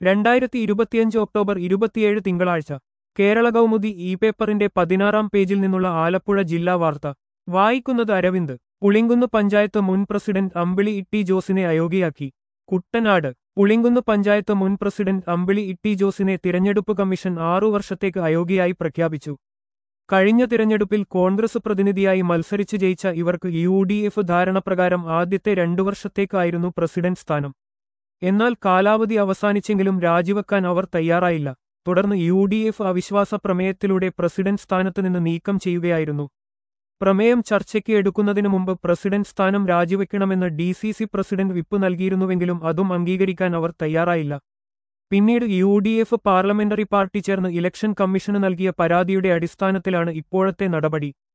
രണ്ടായിരത്തി ഇരുപത്തിയഞ്ച് ഒക്ടോബർ ഇരുപത്തിയേഴ് തിങ്കളാഴ്ച കേരള കൗമുദി ഇ പേപ്പറിന്റെ പതിനാറാം പേജിൽ നിന്നുള്ള ആലപ്പുഴ ജില്ലാ വാർത്ത വായിക്കുന്നത് അരവിന്ദ് പുളിങ്കുന്ന് പഞ്ചായത്ത് മുൻ പ്രസിഡന്റ് അമ്പിളി ഇട്ടി ജോസിനെ അയോഗ്യയാക്കി കുട്ടനാട് പുളിങ്കുന്ന് പഞ്ചായത്ത് മുൻ പ്രസിഡന്റ് അമ്പിളി ഇട്ടി ജോസിനെ തിരഞ്ഞെടുപ്പ് കമ്മീഷൻ ആറു വർഷത്തേക്ക് അയോഗ്യയായി പ്രഖ്യാപിച്ചു കഴിഞ്ഞ തിരഞ്ഞെടുപ്പിൽ കോൺഗ്രസ് പ്രതിനിധിയായി മത്സരിച്ച് ജയിച്ച ഇവർക്ക് യു ഡി എഫ് ധാരണപ്രകാരം ആദ്യത്തെ രണ്ടു വർഷത്തേക്കായിരുന്നു പ്രസിഡന്റ് സ്ഥാനം എന്നാൽ കാലാവധി അവസാനിച്ചെങ്കിലും രാജിവെക്കാൻ അവർ തയ്യാറായില്ല തുടർന്ന് യു ഡി എഫ് അവിശ്വാസ പ്രമേയത്തിലൂടെ പ്രസിഡന്റ് സ്ഥാനത്ത് നിന്ന് നീക്കം ചെയ്യുകയായിരുന്നു പ്രമേയം ചർച്ചയ്ക്ക് എടുക്കുന്നതിനു മുമ്പ് പ്രസിഡന്റ് സ്ഥാനം രാജിവെക്കണമെന്ന് D C C president whip നൽകിയിരുന്നുവെങ്കിലും അതും അംഗീകരിക്കാൻ അവർ തയ്യാറായില്ല പിന്നീട് U D F parliamentary party ചേർന്ന് ഇലക്ഷൻ കമ്മീഷന് നൽകിയ പരാതിയുടെ അടിസ്ഥാനത്തിലാണ് ഇപ്പോഴത്തെ നടപടി